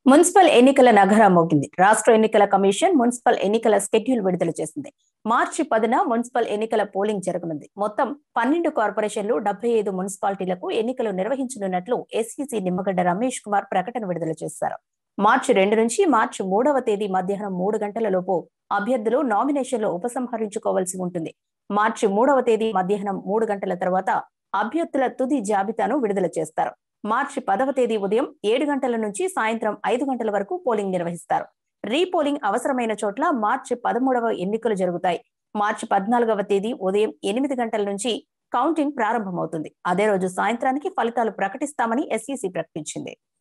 municipal ఎన్నికల నగర మోగింది రాష్ట్ర ఎన్నికల కమిషన్ మున్సిపల్ ఎన్నికల స్కెడ్యూల్ విడుదల చేసింది మార్చి పదిన మున్సిపల్ ఎన్నికల పోలింగ్ జరగనుంది మొత్తం పన్నెండు కార్పొరేషన్లు డెబ్బై ఐదు మున్సిపాలిటీలకు ఎన్నికలు నిర్వహించనున్నట్లు ఎస్ఈసి నిమ్మగడ్డ రమేష్ కుమార్ ప్రకటన విడుదల చేశారు మార్చి రెండు నుంచి మార్చి మూడవ తేదీ మధ్యాహ్నం మూడు గంటల లోపు అభ్యర్థులు నామినేషన్లు ఉపసంహరించుకోవాల్సి ఉంటుంది మార్చి మూడవ తేదీ మధ్యాహ్నం మూడు గంటల తర్వాత అభ్యర్థుల తుది జాబితాను విడుదల చేస్తారు మార్చి పదవ తేదీ ఉదయం ఏడు గంటల నుంచి సాయంత్రం ఐదు గంటల వరకు పోలింగ్ నిర్వహిస్తారు రీపోలింగ్ అవసరమైన చోట్ల మార్చి పదమూడవ ఎన్నికలు జరుగుతాయి మార్చి పద్నాలుగవ తేదీ ఉదయం ఎనిమిది గంటల నుంచి కౌంటింగ్ ప్రారంభమవుతుంది అదే రోజు సాయంత్రానికి ఫలితాలు ప్రకటిస్తామని ఎస్ఈసి ప్రకటించింది